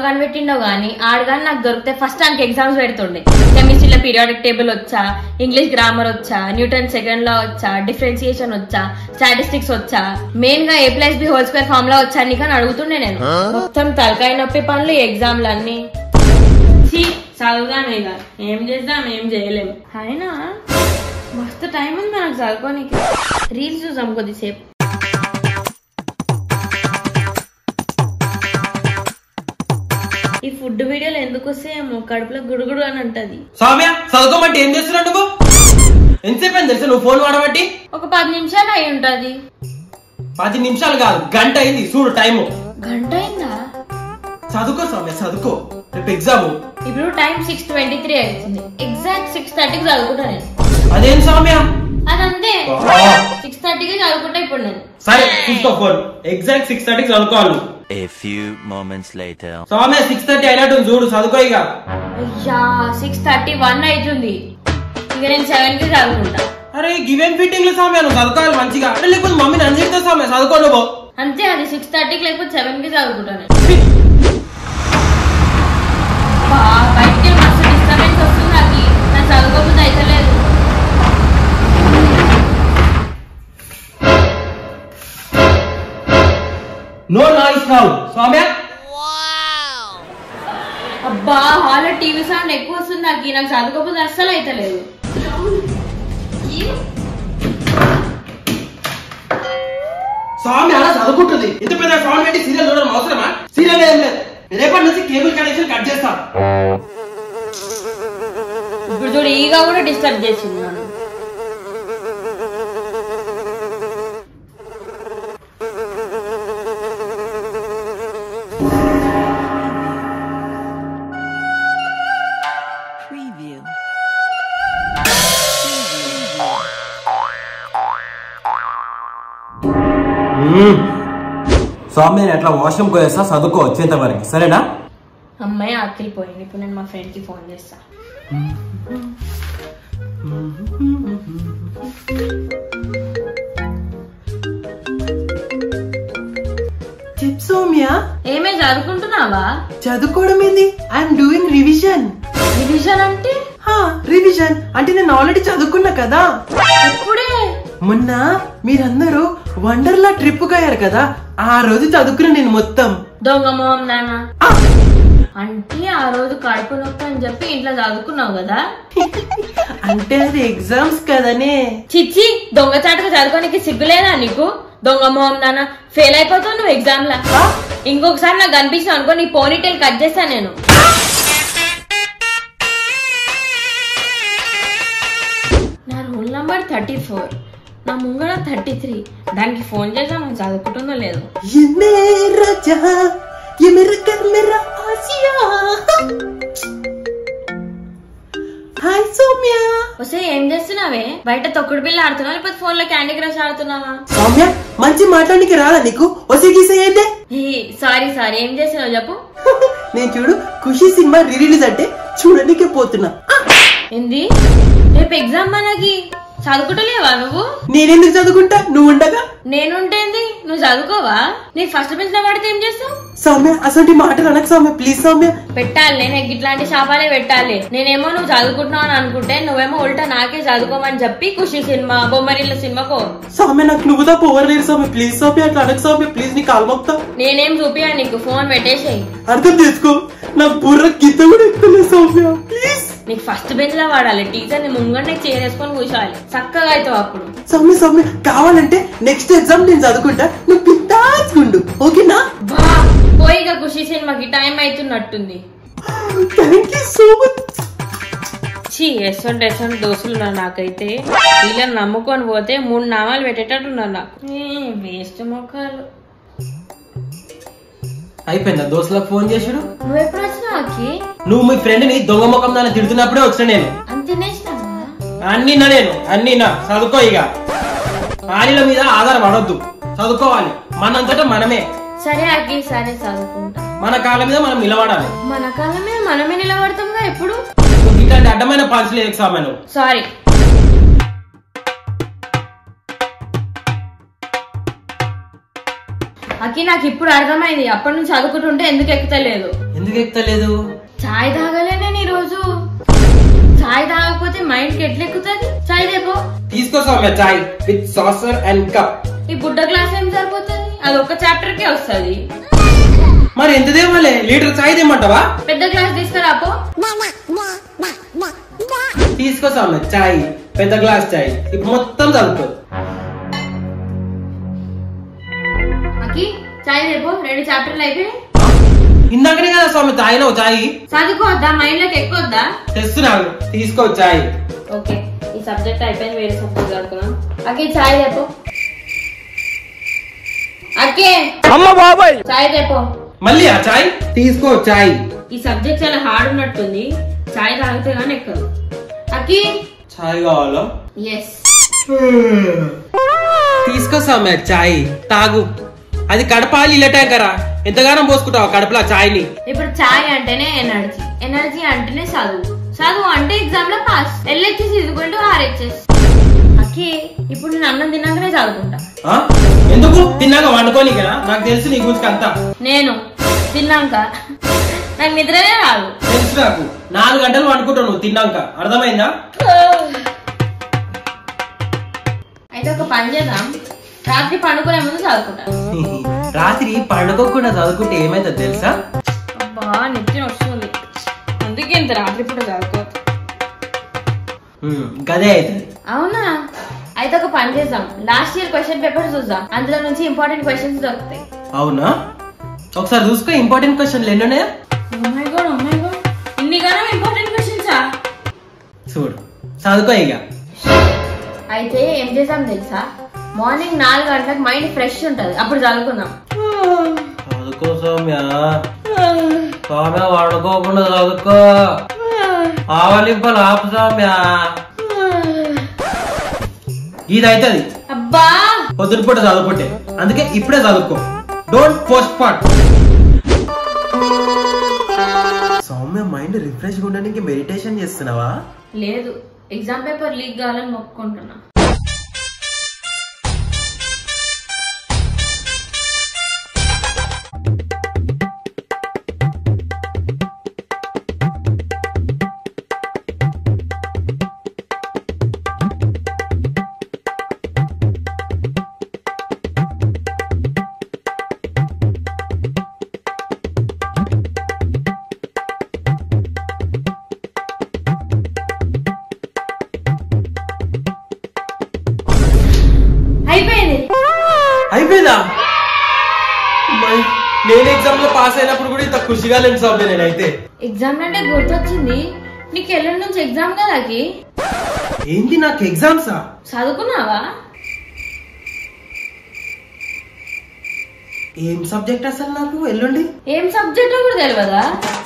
కనిపెట్టిండో గానీ ఆడు కానీ నాకు దొరికితే ఫస్ట్ ఆయనకి ఎగ్జామ్స్ పెడుతుండే కెమిస్ట్రీలో పీరియాడిక్ టేబుల్ వచ్చా ఇంగ్లీష్ గ్రామర్ వచ్చా న్యూటన్ సెకండ్ లా వచ్చా డిఫరెన్సియేషన్ వచ్చా స్టాటిస్టిక్స్ వచ్చా మెయిన్ గా A plus B whole square formula వచ్చా నీకు అని అడుగుతుండే నేను మొత్తం తలకాయ నొప్పి పనులు ఎగ్జామ్లు అన్ని ఛీ, చదువుదాం ఇక ఏం చేద్దాం ఏం చేయలేం అయినా మస్తు టైం ఉంది మనకు చదువుకోనికి రీల్స్ చూసాం కొద్దిసేపు ఈ ఫుడ్ వీడియోలు ఎందుకు వస్తాయేమో కడుపులో గుడుగుడు అని అంటది సౌమ్య చదువుకోమంటే ఏం చేస్తున్నావు నువ్వు ఎంతసేపు అయింది తెలుసా నువ్వు ఫోన్ వాడబట్టి ఒక పది నిమిషాలు అయి ఉంటది పది నిమిషాలు కాదు గంట అయింది చూడు టైము గంట అయిందా చదువుకో సౌమ్య చదువుకో రేపు ఎగ్జామ్ ఇప్పుడు టైం సిక్స్ ట్వంటీ త్రీ అవుతుంది ఎగ్జాక్ట్ సిక్స్ థర్టీకి చదువుకుంటా నేను అదేం సౌమ్య అదంతే ఆ. సిక్స్ థర్టీకి చదువుకుంటా ఇప్పుడు నేను సరే చూసుకో ఫోన్ ఎగ్జాక్ట్ సిక్స్ థర్టీకి చదువుకోవాలి నువ్వు. A few moments later. Soumya six thirty అయినట్టు ఉంది, చూడు చదువుకో ఇక అయ్యా సిక్స్ థర్టీ వన్ అవుతుంది ఇక నేను సెవెన్ కి చదువుకుంటా అరే గివెన్ ఫిట్టింగ్ లో సౌమ్య నువ్వు చదువుకోవాలి మంచిగా అంటే లేకపోతే మమ్మీ నన్ను తిడతా సౌమ్య చదువుకో నువ్వు అంతే అది సిక్స్ థర్టీకి లేకపోతే సెవెన్ కి చదువుకుంటాను బా, బయటికి మస్తు డిస్టర్బెన్స్ వస్తుంది నాకు నాకు చదువుకోబుద్ది అయితే లేదు నో నాయిస్ రావు సౌమ్య అబ్బా హాల్లో టీవీ సౌండ్ ఎక్కువ వస్తుంది నాకు నాకు చదువుకోబుద్ది అస్సలు అయితే లేదు స్వామి అలా చదువుకుంటుంది ఇంత పెద్ద సౌండ్ పెట్టి సీరియల్ చూడడం అవసరమా సీరియల్ ఏం లేదు రేపటి నుంచి కేబుల్ కనెక్షన్ కట్ చేస్తా ఇప్పుడు చూడు ఈగా కూడా డిస్టర్బ్ చేసింది నన్ను Preview. స్వామి నేను అట్లా వాష్రూమ్ పోయేస్తా చదువుకో వచ్చేంత వరకు సరేనా అమ్మాయి ఆకలి పోయింది ఇప్పుడు నేను మా ఫ్రెండ్ కి ఫోన్ చేస్తా చెప్ సౌమ్య ఏమే చదువుకుంటున్నావా చదువుకోవడం ఏంది ఐఎమ్ డూయింగ్ రివిజన్ రివిజన్ అంటే హా రివిజన్ అంటే నేను ఆల్రెడీ చదువుకున్నా కదా ఇప్పుడే మొన్న మీరందరూ వండర్లా ట్రిప్ అయ్యారు కదా ఆ రోజు చదువుకున్నా నేను మొత్తం దొంగ మొహం నాన్న ఆ! అంటే ఆ రోజు కడుపు నొప్పి అని చెప్పి ఇంట్లో చదువుకున్నావు కదా అంటే అది ఎగ్జామ్స్ కదనే చిచ్చి దొంగచాటుగా చదువుకోనికి సిగ్గులేదా నీకు దొంగ మొహం నాన్న ఫెయిల్ అయిపోతావు నువ్వు ఎగ్జామ్ లా ఇంకొకసారి నాకు కనిపించావు అనుకో నీ పోనీటైల్ కట్ చేస్తాను నేను నా రోల్ నంబర్ థర్టీ ఫోర్ నా ముంగడ థర్టీ త్రీ దానికి ఫోన్ చేసా మనం చదువుకుంటుందో లేదు ये मेरा जहां ये मेरा घर मेरा आसिया హాయ్ సౌమ్య వస్తే ఏం చేస్తున్నావే బయట తొక్కుడు బిల్ల ఆడుతున్నావా లేకపోతే ఫోన్ లో క్యాండీ క్రష్ ఆడుతున్నావా సౌమ్య మంచి మాట్లాడానికి రాదా నీకు వసే గీసే ఏందే సారీ సారీ ఏం చేసినావు చెప్పు నేను చూడు ఖుషి సినిమా రిలీజ్ అంటే చూడడానికే పోతున్నా ఏంది రేపు ఎగ్జామ్ మనకి చదువుకుంటలేవా నువ్వు నేనెందుకు చదువుకుంటా నువ్వు ఉండగా నేనుంటేంది నువ్వు చదువుకోవా నీ ఫస్ట్ బెంచ్ లో పడితే ఏం చేస్తావు సౌమ్య అసలు మాటలు అనకు సౌమ్య ప్లీజ్ సౌమ్య పెట్టాలి నేను ఇట్లాంటి శాపాలే పెట్టాలి నేనేమో నువ్వు చదువుకుంటున్నావు అని అనుకుంటే నువ్వేమో ఉల్టా నాకే చదువుకోమని చెప్పి ఖుషి సినిమా బొమ్మరిల్ల సినిమాకో సౌమ్య నాకు నువ్వు తప్ప ఓవర్ లేరు సౌమ్య ప్లీజ్ సౌమ్య అట్లా అనకు సౌమ్య ప్లీజ్ నీ కాలు మొక్తా నేనేం చూపియా నీకు ఫోన్ పెట్టేసేయి అర్థం చేసుకో నా బుర్ర గిత్త కూడా ఎక్కువ సౌమ్య ప్లీజ్ నీకు ఫస్ట్ బెంచ్ లో వాడాలి టీచర్ ని ముంగంటే చేరేసుకొని కూర్చోవాలి చక్కగా అవుతావు అప్పుడు సౌమ్య సౌమ్య కావాలంటే నెక్స్ట్ ఎగ్జామ్ నేను చదువుకుంటా నువ్వు పిత్తాచుకుండు ఓకేనా బా పోయిగా ఖుషి సినిమాకి టైం అవుతున్నట్టుంది థ్యాంక్ యూ సో మచ్ ఛీ ఎసొంటి ఎసొంటి దోస్తులు ఉన్నారు నాకైతే వీళ్ళని నమ్ముకొని పోతే మూడు నామాలు పెట్టేటట్టున్నారు నాకు వేస్ట్ మొక్కలు అయిపోయిందా దోస్తులకు ఫోన్ చేసుడు నువ్వు ఎప్పుడు వచ్చినావు అక్కి నువ్వు మీ ఫ్రెండ్ ని దొంగ ముఖం దాన్ని తిడుతున్నప్పుడే వచ్చిన నేను అంత తినేసినావా అన్ని నా నేను అన్ని నా చదువుకో ఇక ఆలీల మీద ఆధారపడొద్దు చదువుకోవాలి మనంతటా మనమే సరే అక్కి సరే చదువుకుంటా మన కాళ్ళ మీద మనం నిలబడాలి మన కాలమే మనమే నిలబడతాంగా ఎప్పుడు నువ్వు ఇట్లాంటి అడ్డమైన పాలసీలు ఎగ్జామ్ సారీ అకి నాకు ఇప్పుడు అర్థమైంది అప్పటి నుంచి చదువుకుంటుంటే ఎందుకు ఎక్కుతలేదు ఎందుకు ఎక్కుతలేదు చాయ్ తాగలే నేను ఈ రోజు చాయ్ తాగకపోతే మైండ్ కి ఎట్లా ఎక్కుతుంది చాయ్ దేపో తీసుకో Soumya chai with saucer and cup ఈ బుడ్డ గ్లాస్ ఏం సరిపోతుంది అది ఒక చాప్టర్ కే వస్తుంది మరి ఎంత దేవాలే లీటర్ చాయ్ తెమ్మంటావా పెద్ద గ్లాస్ తీసుకురాపో తీసుకో సౌమ్య చాయ్ పెద్ద గ్లాస్ చాయ్ ఇప్పుడు మొత్తం చదువుకో అకి చాయ్ దేపో రెండు చాప్టర్లు అయిపోయి ఇందాకనే కదా స్వామి తాగినావు చాయ్ చదువుకోవద్దా మైండ్ లోకి ఎక్కువద్దా తెస్తున్నాను తీసుకో చాయ్ ఓకే ఈ సబ్జెక్ట్ అయిపోయింది వేరే సబ్జెక్ట్ చదువుకున్నాం అకి చాయ్ దేపో అక్కే అమ్మ బాబాయ్ చాయ్ దేపో మళ్ళీ ఆ చాయ్ తీసుకో చాయ్ ఈ సబ్జెక్ట్ చాలా హార్డ్ ఉన్నట్టుంది చాయ్ తాగితే గానీ ఎక్కదు అకి చాయ్ కావాలా ఎస్ తీసుకో సౌమ్య చాయ్ తాగు అది కడపాలి ఇలా ట్యాంకరా ఎంతగానో పోసుకుంటావు కడపలో చాయ్ని ఇప్పుడు చాయ్ అంటేనే ఎనర్జీ ఎనర్జీ అంటేనే చదువు చదువు అంటే ఎగ్జామ్ లో పాస్ ఎల్హెచ్ఎస్ ఇదిగోండి ఆర్హెచ్ఎస్ అక్కి ఇప్పుడు నేను అన్నం తిన్నాకనే చదువుకుంటా ఆ? ఎందుకు తిన్నాక వండుకోని కదా నాకు తెలుసు నీ గురించి అంతా నేను తిన్నాక నాకు నిద్రనే రాదు తెలుసు నాకు నాలుగు గంటలు వండుకుంటావు నువ్వు తిన్నాక అర్థమైందా అయితే ఒక పని చేద్దాం రాత్రి పండుకునే ముందు చదువుకుంటా రాత్రి పండుకోకుండా చదువుకుంటే ఏమైతుంది తెలుసా అబ్బా నెత్తిన వస్తుంది అందుకే ఇంత రాత్రి పూట చదువుకో ఉమ్, గదే అవుతుంది అవునా అయితే ఒక పని చేద్దాం లాస్ట్ ఇయర్ క్వశ్చన్ పేపర్ చూద్దాం అందులో నుంచి ఇంపార్టెంట్ క్వశ్చన్స్ దొరుకుతాయి అవునా ఒకసారి చూసుకో ఇంపార్టెంట్ క్వశ్చన్లు ఎన్ని ఉన్నాయా Oh my god, oh my god. ఇన్ని గానం ఇంపార్టెంట్ క్వశ్చన్సా చూడు చదువుకో ఇక అయితే ఏం చేద్దాం తెలుసా మార్నింగ్ నాలుగు గంటలకు మైండ్ ఫ్రెష్ ఉంటది అప్పుడు చదువుకుందాం చదువుకో సౌమ్య సౌమ్య వండుకోకుండా చదువుకో ఆవలింపలు ఆపు సౌమ్య ఇది అవుతుంది అబ్బా పొద్దున పూట చదువుకుంటే అందుకే ఇప్పుడే చదువుకో don't postpone Soumya mind refresh ఉండడానికి మెడిటేషన్ చేస్తున్నావా లేదు ఎగ్జామ్ పేపర్ లీక్ కావాలని మొక్కుకుంటున్నా అయిపోయింది అయిపోయిందా మరి నేను ఎగ్జామ్ లో పాస్ అయినప్పుడు కూడా ఇంత ఖుషిగా లేను సౌమ్య నేనైతే ఎగ్జామ్ అంటే గుర్తొచ్చింది నీకు ఎల్లుండి నుంచి ఎగ్జామ్ కదాకి ఏంటి నాకు ఎగ్జామ్సా చదువుకున్నావా ఏం సబ్జెక్ట్ అసలు నాకు ఎల్లుండి ఏం సబ్జెక్ట్ కూడా తెలియదా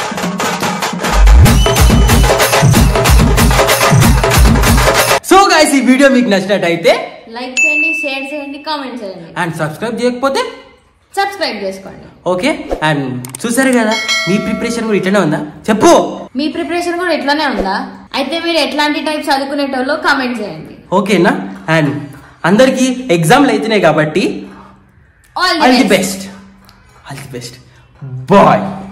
సో గాయస్ ఈ వీడియో మీకు నచ్చినట్టయితే లైక్ చేయండి షేర్ చేయండి కామెంట్ చేయండి అండ్ సబ్స్క్రైబ్ చేయకపోతే సబ్స్క్రైబ్ చేసుకోండి ఓకే అండ్ చూసారు కదా మీ ప్రిపరేషన్ కూడా ఇట్లనే ఉందా చెప్పు మీ ప్రిపరేషన్ కూడా ఇట్లానే ఉందా అయితే మీరు ఎట్లాంటి టైప్ చదువుకునేటోళ్ళు కామెంట్ చేయండి ఓకేనా అండ్ అందరికి ఎగ్జామ్లు అవుతున్నాయి కాబట్టి all all the the best best all the best bye